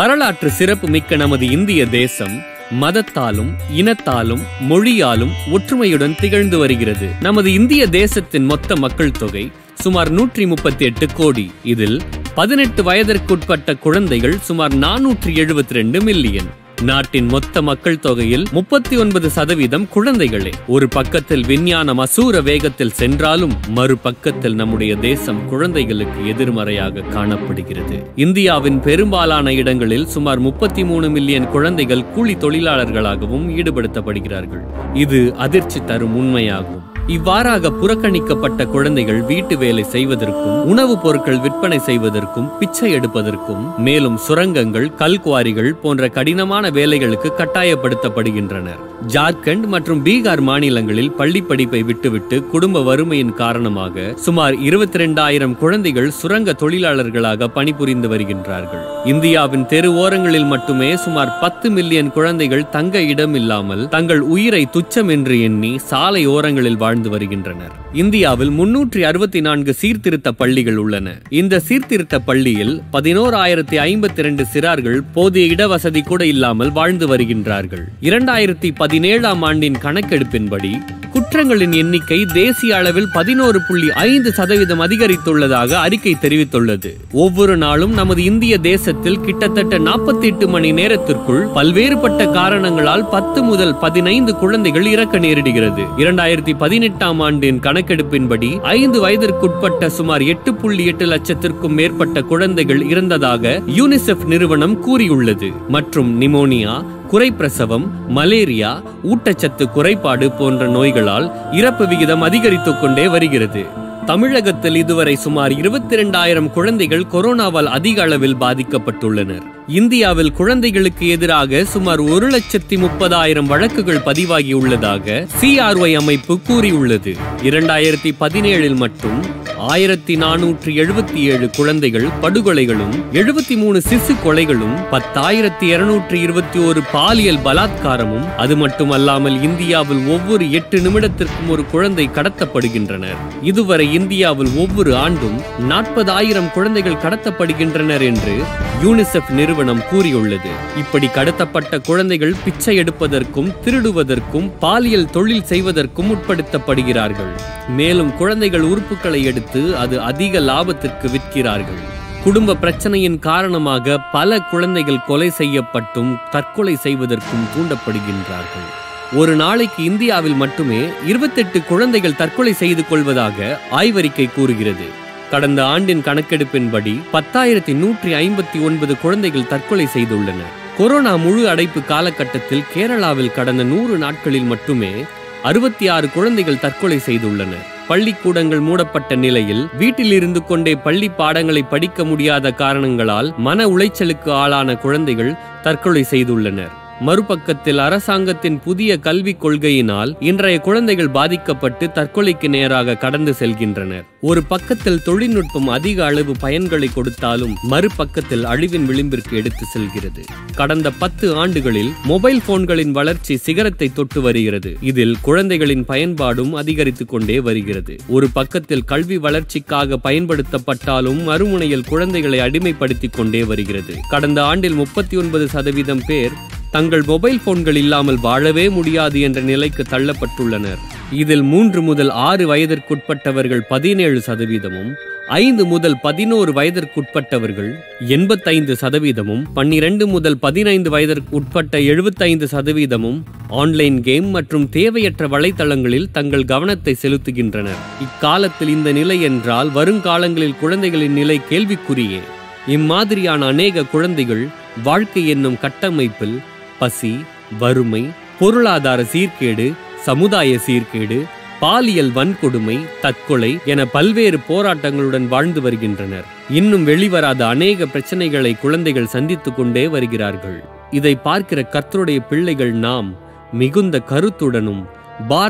வரலாற்று சிறப்பு மிக்க நமது இந்திய தேசம் மதத்தாலும் இனத்தாலும் மொழியாலும் ஒற்றுமையுடன் திகழ்ந்து வருகிறது நமது இந்திய தேசத்தின் மொத்த மக்கள் தொகை சுமார் நூற்றி முப்பத்தி எட்டு கோடி இதில் பதினெட்டு வயதிற்குட்பட்ட குழந்தைகள் சுமார் நானூற்றி எழுபத்தி ரெண்டு மில்லியன் நாட்டின் மொத்த மக்கள் தொகையில் முப்பத்தி ஒன்பது சதவீதம் குழந்தைகளே ஒரு பக்கத்தில் விஞ்ஞானம் அசூர வேகத்தில் சென்றாலும் மறுபக்கத்தில் நம்முடைய தேசம் குழந்தைகளுக்கு எதிர்மறையாக காணப்படுகிறது இந்தியாவின் பெரும்பாலான இடங்களில் சுமார் முப்பத்தி மூணு மில்லியன் குழந்தைகள் கூலி தொழிலாளர்களாகவும் ஈடுபடுத்தப்படுகிறார்கள் இது அதிர்ச்சி தரும் உண்மையாகும் இவ்வாறாக புறக்கணிக்கப்பட்ட குழந்தைகள் வீட்டு வேலை செய்வதற்கும் உணவுப் பொருட்கள் விற்பனை செய்வதற்கும் பிச்சை எடுப்பதற்கும் மேலும் சுரங்கங்கள் கல்குவாரிகள் போன்ற கடினமான வேலைகளுக்கு கட்டாயப்படுத்தப்படுகின்றனர் ஜார்க்கண்ட் மற்றும் பீகார் மாநிலங்களில் பள்ளி படிப்பை விட்டுவிட்டு குடும்ப வறுமையின் காரணமாக சுமார் இருபத்தி ரெண்டாயிரம் குழந்தைகள் சுரங்க தொழிலாளர்களாக பணிபுரிந்து வருகின்றார்கள் இந்தியாவின் தெரு ஓரங்களில் மட்டுமே சுமார் பத்து மில்லியன் குழந்தைகள் தங்க இடம் இல்லாமல் தங்கள் உயிரை துச்சம் என்று எண்ணி சாலை ஓரங்களில் வாழ்ந்து வருகின்றனர் இந்தியாவில் முன்னூற்றி அறுபத்தி நான்கு சீர்திருத்த பள்ளிகள் உள்ளன இந்த சீர்திருத்த பள்ளியில் பதினோராயிரத்தி ஐம்பத்தி இரண்டு சிறார்கள் போதிய இடவசதி கூட இல்லாமல் வாழ்ந்து வருகின்றார்கள் இரண்டாயிரத்தி பதினேழாம் ஆண்டின் கணக்கெடுப்பின்படி குற்றங்களின் எண்ணிக்கை தேசிய அளவில் பதினோரு புள்ளி ஐந்து சதவீதம் அதிகரித்துள்ளதாக அறிக்கை தெரிவித்துள்ளது ஒவ்வொரு நாளும் நமது இந்திய தேசத்தில் கிட்டத்தட்ட நாற்பத்தி எட்டு மணி நேரத்திற்குள் பல்வேறுபட்ட காரணங்களால் பத்து முதல் பதினைந்து குழந்தைகள் இறக்க நேரிடுகிறது இரண்டாயிரத்தி பதினெட்டாம் ஆண்டின் கணக்கெடுப்பின்படி ஐந்து வயதிற்குட்பட்ட சுமார் எட்டு புள்ளி எட்டு லட்சத்திற்கும் மேற்பட்ட குழந்தைகள் இறந்ததாக யூனிசெஃப் நிறுவனம் கூறியுள்ளது மற்றும் நிமோனியா குறைப்பிரசவம் மலேரியா ஊட்டச்சத்து குறைபாடு போன்ற நோய்களால் இறப்பு விகிதம் அதிகரித்துக் கொண்டே வருகிறது தமிழகத்தில் இதுவரை சுமார் இருபத்தி இரண்டாயிரம் குழந்தைகள் கொரோனாவால் அதிக அளவில் பாதிக்கப்பட்டுள்ளனர் இந்தியாவில் குழந்தைகளுக்கு எதிராக சுமார் ஒரு லட்சத்தி முப்பதாயிரம் வழக்குகள் பதிவாகியுள்ளதாக சிஆர்ஒய் அமைப்பு கூறியுள்ளது இரண்டாயிரத்தி பதினேழில் மட்டும் ஆயிரத்தி நானூற்றி எழுபத்தி ஏழு குழந்தைகள் படுகொலைகளும் எழுபத்தி மூணு சிசு கொலைகளும் பத்தாயிரத்தி இருநூற்றி இருபத்தி ஒரு பாலியல் பலாத்காரமும் அது மட்டுமல்லாமல் இந்தியாவில் ஒவ்வொரு எட்டு நிமிடத்திற்கும் ஒரு குழந்தை கடத்தப்படுகின்றனர் இதுவரை இந்தியாவில் ஒவ்வொரு ஆண்டும் நாற்பதாயிரம் குழந்தைகள் கடத்தப்படுகின்றனர் என்று யூனிசெஃப் நிறுவனம் கூறியுள்ளது இப்படி கடத்தப்பட்ட குழந்தைகள் பிச்சை எடுப்பதற்கும் திருடுவதற்கும் பாலியல் தொழில் செய்வதற்கும் உட்படுத்தப்படுகிறார்கள் மேலும் குழந்தைகள் உறுப்புகளை எடுத்து அது அதிக லாபத்திற்கு விற்கிறார்கள் குடும்ப பிரச்சனையின் காரணமாக பல குழந்தைகள் கொலை செய்யப்பட்டும் தற்கொலை செய்வதற்கும் தூண்டப்படுகின்றார்கள் ஒரு நாளைக்கு இந்தியாவில் மட்டுமே இருபத்தெட்டு குழந்தைகள் தற்கொலை செய்து கொள்வதாக ஆய்வறிக்கை கூறுகிறது கடந்த ஆண்டின் கணக்கெடுப்பின்படி பத்தாயிரத்தி நூற்றி ஐம்பத்தி ஒன்பது குழந்தைகள் தற்கொலை செய்துள்ளனர் கொரோனா முழு அடைப்பு காலகட்டத்தில் கேரளாவில் கடந்த நூறு நாட்களில் மட்டுமே அறுபத்தி ஆறு குழந்தைகள் தற்கொலை செய்துள்ளனர் பள்ளிக்கூடங்கள் மூடப்பட்ட நிலையில் வீட்டில் இருந்து கொண்டே பள்ளி பாடங்களை படிக்க முடியாத காரணங்களால் மன உளைச்சலுக்கு ஆளான குழந்தைகள் தற்கொலை செய்துள்ளனர் மறுபக்கத்தில் அரசாங்கத்தின் புதிய கல்விக் கொள்கையினால் இன்றைய குழந்தைகள் பாதிக்கப்பட்டு தற்கொலைக்கு நேராக கடந்து செல்கின்றனர் ஒரு பக்கத்தில் தொழில்நுட்பம் அதிக அளவு பயன்களை கொடுத்தாலும் மறுபக்கத்தில் அழிவின் விளிம்பிற்கு எடுத்து செல்கிறது கடந்த பத்து ஆண்டுகளில் மொபைல் போன்களின் வளர்ச்சி சிகரத்தை தொட்டு வருகிறது இதில் குழந்தைகளின் பயன்பாடும் அதிகரித்துக் கொண்டே வருகிறது ஒரு பக்கத்தில் கல்வி வளர்ச்சிக்காக பயன்படுத்தப்பட்டாலும் மறுமுனையில் குழந்தைகளை அடிமைப்படுத்திக் கொண்டே வருகிறது கடந்த ஆண்டில் முப்பத்தி ஒன்பது சதவீதம் பேர் தங்கள் மொபைல் போன்கள் இல்லாமல் வாழவே முடியாது என்ற நிலைக்கு தள்ளப்பட்டுள்ளனர் இதில் மூன்று முதல் ஆறு வயதிற்குட்பட்டவர்கள் பதினேழு சதவீதமும் ஐந்து முதல் பதினோரு வயதிற்குட்பட்டவர்கள் எண்பத்தைந்து சதவீதமும் பன்னிரண்டு முதல் பதினைந்து வயதிற்கு உட்பட்ட எழுபத்தைந்து சதவீதமும் ஆன்லைன் கேம் மற்றும் தேவையற்ற வலைத்தளங்களில் தங்கள் கவனத்தை செலுத்துகின்றனர் இக்காலத்தில் இந்த நிலை என்றால் வருங்காலங்களில் குழந்தைகளின் நிலை கேள்விக்குறியே இம்மாதிரியான அநேக குழந்தைகள் வாழ்க்கை என்னும் கட்டமைப்பில் பசி வறுமை பொருளாதார சீர்கேடு சமுதாய சீர்கேடு பாலியல் வன்கொடுமை தற்கொலை என பல்வேறு போராட்டங்களுடன் வாழ்ந்து வருகின்றனர் இன்னும் வெளிவராத அநேக பிரச்சனைகளை குழந்தைகள் சந்தித்துக் கொண்டே வருகிறார்கள் இதை பார்க்கிற கர்த்தருடைய பிள்ளைகள் நாம் மிகுந்த கருத்துடனும்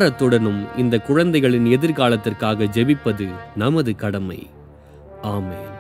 பாரத்துடனும் இந்த குழந்தைகளின் எதிர்காலத்திற்காக ஜெபிப்பது நமது கடமை ஆமென்